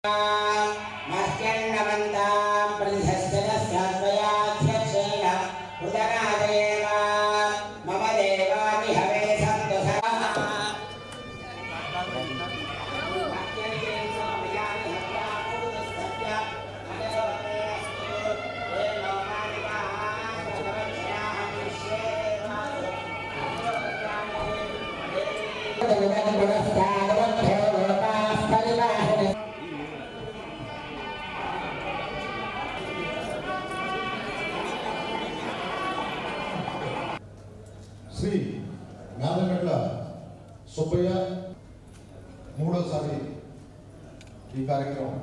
మహ్యన్నమంతాం ప్రతిష్టరస్యాధ్యక్షేణ హృదనాదేవ మమ దేవామి హవే సంతు పరివాహన శ్రీ నాదమెట్ల సుబ్బయ్య మూడోసారి ఈ కార్యక్రమం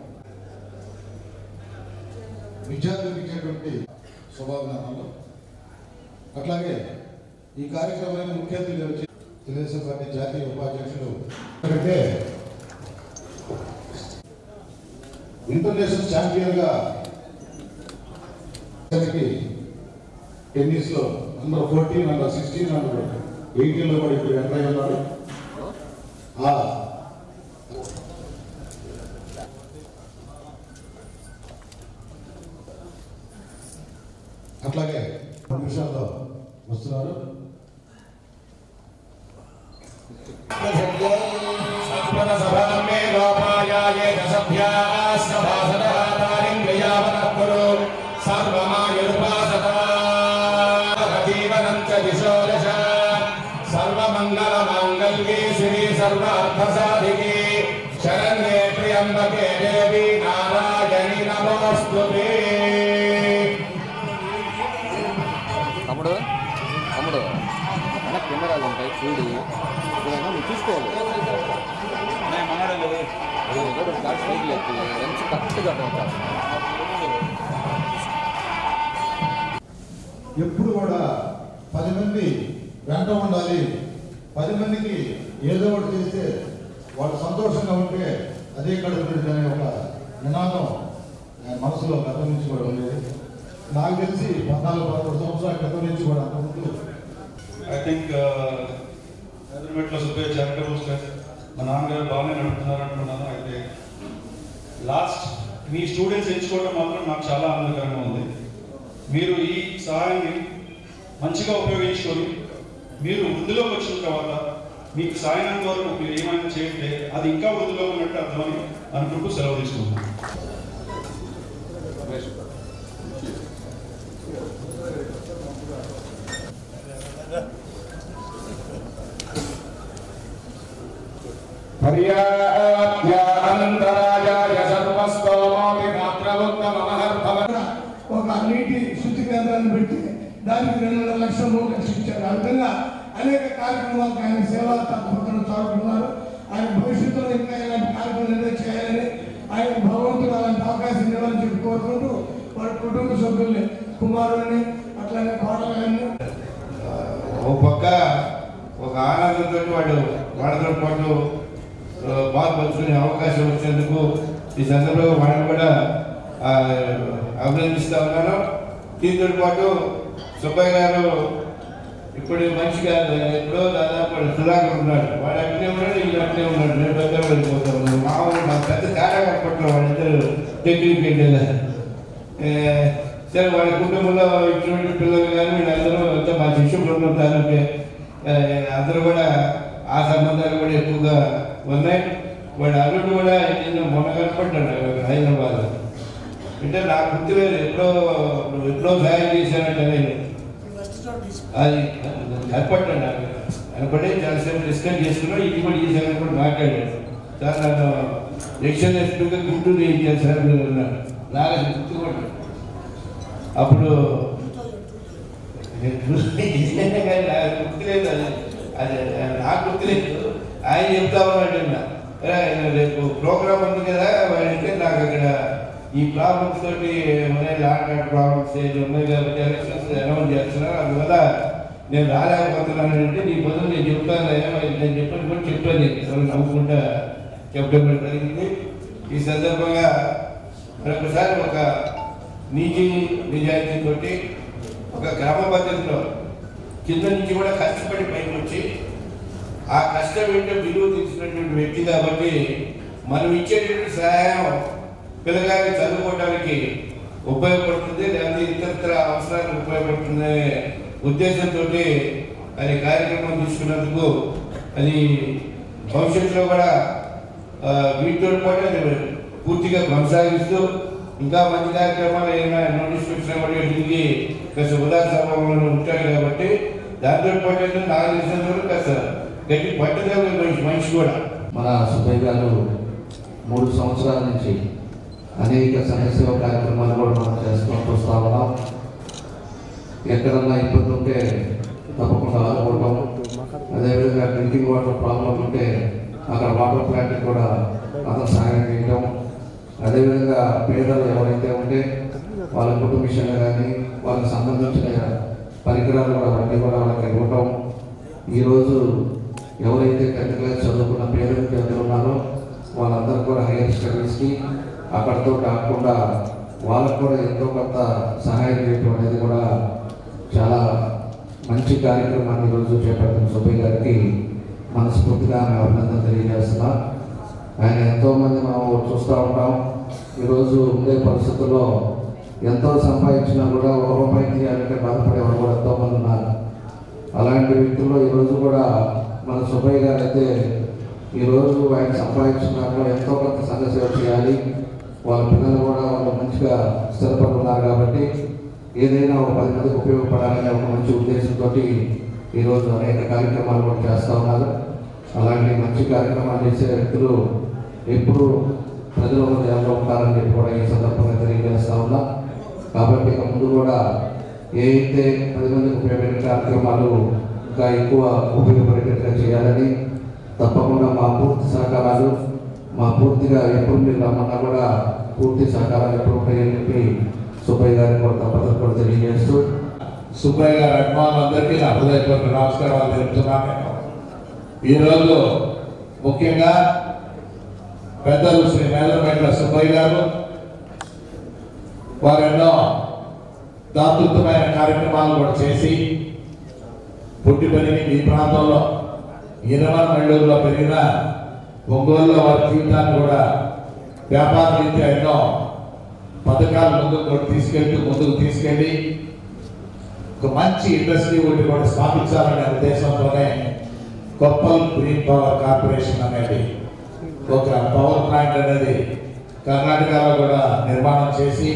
విద్యార్థులకు ఇచ్చేటువంటి శుభాభినందనలు అట్లాగే ఈ కార్యక్రమానికి ముఖ్య అతిథిగా వచ్చి తెలుగుదేశం పార్టీ జాతీయ ఉపాధ్యక్షులు అంటే ఇంటర్నేషనల్ ఛాంపియన్గా టెన్నిస్ లో number fourteen number sixteen number eighteen లో కూడా ఇప్పుడు ఎంటర్ అయి ఉన్నారు ఆ అట్లాగే రెండు నిమిషాల్లో వస్తున్నారు సభమే గోపాయాయే సభ్యాः సభాసదాతారింద్రియావనః కురు సర్వమాయుర్వాసత జీవనం చ దిశో దశ సర్వమంగళమాంగళ్యే శ్రీ సర్వార్థసాధికే శరణ్యే త్ర్యంబకే దేవి నారాయణి నమోస్తుతే తమ్ముడు తమ్ముడు అన్న కెమెరాలు ఉంటాయి చూడు ఇప్పుడైనా నువ్వు చూసుకోవాలి అది ఏదో ఒకటి కాదు సైకిల్ ఎక్కి ఎంత కరెక్ట్గా ఉంటారు ఎప్పుడు కూడా పది మంది వెంట ఉండాలి పది మందికి ఏదో ఒకటి చేస్తే వాళ్ళు సంతోషంగా ఉంటే అదే కడుపు అనే ఒక నినాదం ఆయన మనసులో గత నుంచి కూడా ఉండేది నాకు తెలిసి పద్నాలుగు పదమూడు సంవత్సరాల క్రితం నుంచి కూడా అంతకుముందు ఐ థింక్ హైదరాబాద్లో సుబ్బయ్య చారిటబుల్ ట్రస్ట్ మా నాన్నగారు బాగానే నడుపుతున్నారు అనుకున్నాను అయితే లాస్ట్ మీ స్టూడెంట్స్ ఎంచుకోవడం మాత్రం నాకు చాలా ఆనందకరంగా ఉంది మీరు ఈ సహాయాన్ని మంచిగా ఉపయోగించుకొని మీరు వృద్ధిలోకి వచ్చిన తర్వాత మీకు సాయనంత వరకు మీరు ఏమైనా చేస్తే అది ఇంకా వృద్ధిలో ఉన్నట్టు అర్థమని అనుకుంటూ సెలవు తీసుకుంటున్నాను పర్యాప్యానంతరాయాయ సర్వస్తోమోపి మాత్రముత్తమహర్భవ ఒక నీటి శుద్ధి కేంద్రాన్ని పెట్టి దానికి రెండున్నర లక్షల మూడు లక్షలు ఇచ్చారు ఆ విధంగా అనేక కార్యక్రమాలకు ఆయన సేవా తత్పరతను చాటుకున్నారు ఆయన భవిష్యత్తులో ఇంకా ఇలాంటి కార్యక్రమాలు ఏదో చేయాలని ఆయన భగవంతుడు అలాంటి అవకాశం ఇవ్వాలని చెప్పి కోరుకుంటూ వారి కుటుంబ సభ్యుల్ని కుమారుల్ని అట్లానే కోడలని ఒక పక్క ఒక ఆనందంతో వాడు వాళ్ళతో పాటు ఆ, బాల్ పంచుకునే అవకాశం వచ్చినందుకు ఈ సందర్భంగా వాళ్ళని కూడా ఆ, అభినందిస్తా ఉన్నాను దీంతో పాటు సుబ్బయ్య గారు ఇప్పుడు మంచిగా ఎప్పుడో దాదాపు సుధాకర్ ఉన్నాడు వాడు అట్లే ఉన్నాడు వీళ్ళు అట్లే ఉన్నాడు నేను పెద్ద వెళ్ళిపోతాను మామూలు నాకు పెద్ద తేడా కనపడుతున్నాం వాళ్ళిద్దరు టెక్నిక్ పెట్టేదా ఏ, సరే వాళ్ళ కుటుంబంలో ఇటువంటి పిల్లలు కానీ వీళ్ళందరూ అంతా మా శిష్యులు ఉంటారు అంటే అందరూ కూడా ఆ సంబంధాలు కూడా ఎక్కువగా ఉన్నాయి వాడు అల్లుడు కూడా నిన్న మొన్న కనపడ్డాడు హైదరాబాద్ అంటే నాకు గుర్తులేదు ఎప్పుడో ఎప్పుడో సహాయం చేశానంటే నేను అది కనపడ్డాడు నాకు కనపడి చాలాసేపు డిస్కస్ చేసుకున్నాం ఇది కూడా ఈ సంగతి కూడా మాట్లాడాడు సార్ నన్ను ఎక్షన్ ఎస్పీగా గుంటూరు ఏం చేశారు అన్నాడు నాకు అది గుర్తుపడ్డాడు అప్పుడు నేను చూసి నిజంగా కానీ నాకు గుర్తులేదు అది అది నాకు గుర్తులేదు ఆయన చెప్తా ఉన్నాడు నిన్న "అరే, ఆయన రేపు ప్రోగ్రామ్ ఉంది కదా అంటే నాకు అక్కడ ఈ ప్రాబ్లమ్స్ తోటి ఉన్నాయి లాండ్ ఆర్డర్ ప్రాబ్లమ్స్ ఏది ఉన్నాయి కాబట్టి ఎలక్షన్స్ అనౌన్స్ చేస్తున్నారు అందువల్ల నేను రాలేకపోతున్నాను అంటే నీ బదులు నేను చెప్తాను నేను చెప్పని కూడా చెప్పాను ఎవరు నవ్వుకుంటా చెప్పడం కూడా జరిగింది ఈ సందర్భంగా మరొకసారి ఒక నీతి నిజాయితీతోటి ఒక గ్రామ పద్ధతిలో కింద నుంచి కూడా కష్టపడి పైకి వచ్చి ఆ కష్టం ఏంటో విలువ తీసినటువంటి వ్యక్తి కాబట్టి మనం ఇచ్చేటువంటి సహాయం పిల్లగారికి చదువుకోవడానికి ఉపయోగపడుతుంది లేకపోతే ఇతరత్ర అవసరాలకు ఉపయోగపడుతుందనే ఉద్దేశంతో అది కార్యక్రమం తీసుకున్నందుకు అది భవిష్యత్తులో కూడా ఆ, వీటితో పాటు అది పూర్తిగా కొనసాగిస్తూ ఇంకా మంచి కార్యక్రమాలు ఏమైనా నోటీస్ వచ్చినా కూడా దీనికి కాస్త ఉదాహరణ సభలో ఉంటాడు కాబట్టి దాంతో పాటు ఏంటంటే నాకు తెలిసినంత వరకు కాస్త గట్టి పట్టుదల మనిషి మనిషి కూడా మన సుబ్బయ్య గారు మూడు సంవత్సరాల నుంచి అనేక సంఘసేవ కార్యక్రమాలు కూడా మనం చేసుకుంటూ వస్తా ఉన్నాం ఎక్కడన్నా ఇబ్బంది ఉంటే తప్పకుండా ఆదుకోవటం అదేవిధంగా డ్రింకింగ్ వాటర్ ప్రాబ్లం ఉంటే అక్కడ వాటర్ ప్లాంట్ కూడా అతను సహాయం చేయటం అదేవిధంగా పేదలు ఎవరైతే ఉంటే వాళ్ళ కుటుంబిషన్లు కానీ వాళ్ళకి సంబంధించిన పరికరాలు కూడా అవన్నీ కూడా వాళ్ళకి ఇవ్వటం ఈరోజు ఎవరైతే టెన్త్ క్లాస్ చదువుకున్న పేద విద్యార్థులు ఉన్నారో వాళ్ళందరూ కూడా హైయర్ స్టడీస్కి అక్కడితో కాకుండా వాళ్ళకు కూడా ఎంతో కొంత సహాయం చేయటం అనేది కూడా చాలా మంచి కార్యక్రమాన్ని ఈరోజు చేపట్టిన సుబ్బయ్య గారికి మనస్ఫూర్తిగా ఆమె అభినందన తెలియజేస్తున్నా ఆయన ఎంతోమంది మనం చూస్తూ ఉంటాం ఈరోజు ఉండే పరిస్థితుల్లో ఎంతో సంపాదించినా కూడా ఒక రూపాయి తీయాలంటే బాధపడేవారు కూడా ఎంతోమంది ఉన్నారు అలాంటి వ్యక్తుల్లో ఈరోజు కూడా మన సుబ్బయ్య గారు అయితే ఈరోజు ఆయన సంపాదించినాక ఎంతో కొంత సంఘ సేవ చేయాలి వాళ్ళ పిల్లలు కూడా వాళ్ళు మంచిగా స్థిరపడి ఉన్నారు కాబట్టి ఏదైనా ఒక పది మందికి ఉపయోగపడాలనే ఒక మంచి ఉద్దేశంతో ఈరోజు అనేక కార్యక్రమాలు కూడా చేస్తూ ఉన్నారు అలాంటి మంచి కార్యక్రమాలు చేసే వ్యక్తులు ఎప్పుడు ప్రజల హృదయాల్లో ఉంటారని చెప్పి కూడా ఈ సందర్భంగా తెలియజేస్తా ఉన్నా కాబట్టి ఇక ముందు కూడా ఏ అయితే పది మందికి ఉపయోగపడే కార్యక్రమాలు ఇంకా ఎక్కువ ఉపయోగపడేటట్టుగా చేయాలని తప్పకుండా మా పూర్తి సహకారాలు మా పూర్తిగా ఎప్పుడు మీరు రమ్మన్నా కూడా పూర్తి సహకారాలు ఎప్పుడు ఉంటాయని చెప్పి సుబ్బయ్య గారికి కూడా తప్పదు కూడా తెలియజేస్తూ సుబ్బయ్య గారి అభిమానులందరికీ నా హృదయపూర్వక నమస్కారాలు తెలుపుతున్నాను నేను ఈరోజు ముఖ్యంగా పెద్దలు శ్రీ మేదరమెట్ల సుబ్బయ్య గారు వారు ఎన్నో దాతృత్వమైన కార్యక్రమాలు కూడా చేసి పుట్టి పెరిగి ఈ ప్రాంతంలో ఇరవై నెల్లూరులో పెరిగిన ఒంగోలులో వారి జీవితాన్ని కూడా వ్యాపార రీత్యా ఎన్నో పథకాలు ముందుకు కూడా తీసుకెళ్తూ ముందుకు తీసుకెళ్ళి ఒక మంచి ఇండస్ట్రీ ఒకటి కూడా స్థాపించాలనే ఉద్దేశంతోనే కొప్పల్ గ్రీన్ పవర్ కార్పొరేషన్ అనేది ఒక పవర్ ప్లాంట్ అనేది కర్ణాటకలో కూడా నిర్మాణం చేసి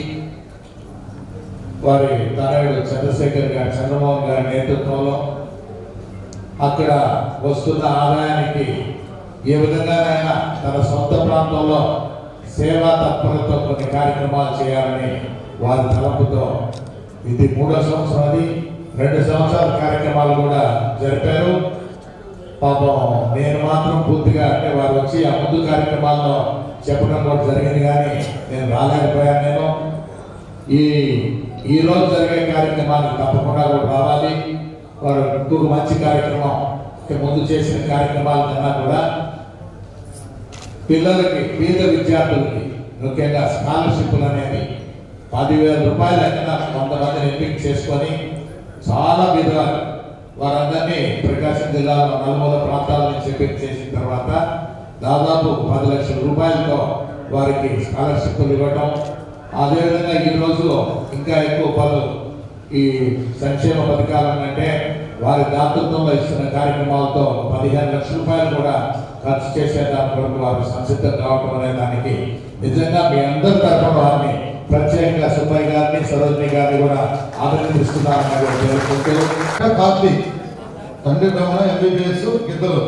వారి తనయుడు చంద్రశేఖర్ గారి చంద్రమోహన్ గారి నేతృత్వంలో అక్కడ వస్తున్న ఆదాయానికి ఏ విధంగానైనా తన సొంత ప్రాంతంలో సేవా తత్పరతో కొన్ని కార్యక్రమాలు చేయాలని వారి తలపుతో ఇది మూడో సంవత్సరం అది రెండు సంవత్సరాల కార్యక్రమాలు కూడా జరిపారు పాపం నేను మాత్రం పూర్తిగా అంటే వారు వచ్చి ఆ ముందు కార్యక్రమాల్లో చెప్పడం కూడా జరిగింది కానీ నేను రాలేకపోయాను నేను ఈ ఈ రోజు జరిగే కార్యక్రమానికి తప్పకుండా కూడా రావాలి వారు ఇంకొక మంచి కార్యక్రమం అంటే ముందు చేసిన కార్యక్రమాల కన్నా కూడా పిల్లలకి పేద విద్యార్థులకి ముఖ్యంగా స్కాలర్షిప్లు అనేవి పదివేల రూపాయల కన్నా కొంతమందిని ఎంపిక చేసుకొని చాలా విధవారు వారందరినీ ప్రకాశం జిల్లాలో నలుమూల ప్రాంతాల నుంచి ఎంపిక చేసిన తర్వాత దాదాపు పది లక్షల రూపాయలతో వారికి స్కాలర్షిప్లు ఇవ్వడం అదేవిధంగా ఈరోజు ఇంకా ఎక్కువ పలు ఈ సంక్షేమ పథకాలు అంటే వారి దాతృత్వంలో ఇస్తున్న కార్యక్రమాలతో పదిహేను లక్షల రూపాయలు కూడా ఖర్చు చేసే దాని కొరకు వారు సంసిద్ధం కావటం అనే దానికి నిజంగా మీ అందరి తరఫున వారిని ప్రత్యేకంగా సుబ్బయ్య గారిని సరోజిని గారిని కూడా అభినందిస్తున్నారని కూడా పేర్కొంటూ కార్తీక్ తండ్రి బ్రహ్మణ ఎంబీబీఎస్ ఇద్దరు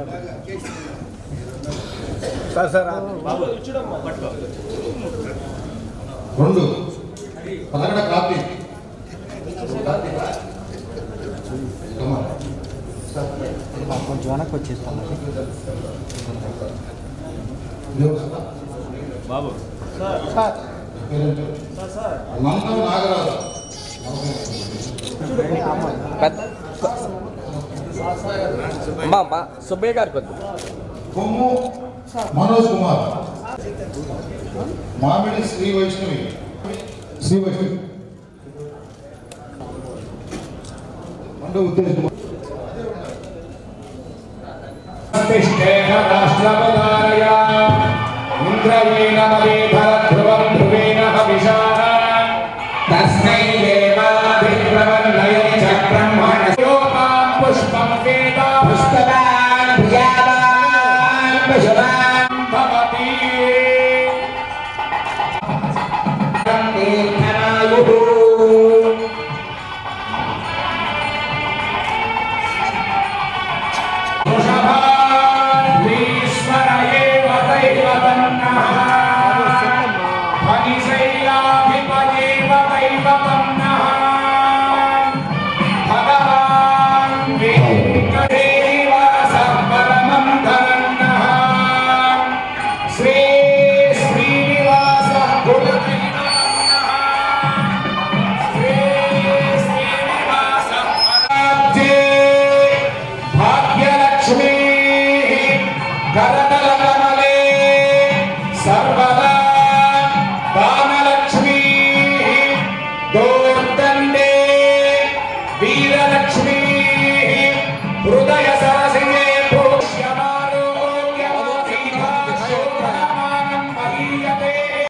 రెండు పదకొండ కార్తీక్ Come on. కొంచెం వెనక్కి వచ్చేస్తాను లేవు కదా? పేరేంటి? నందం నాగరాజు పెద్ద అమ్మా అమ్మా సుబ్బయ్య గారికి వద్దు కొమ్ము మనోజ్ కుమార్ మామిడి శ్రీ వైష్ణవి శ్రీ వైష్ణవి అంటే ఉద్దేశం प्रतिष्ठेन राष्ट्रपदाय విగ్రహే నమదే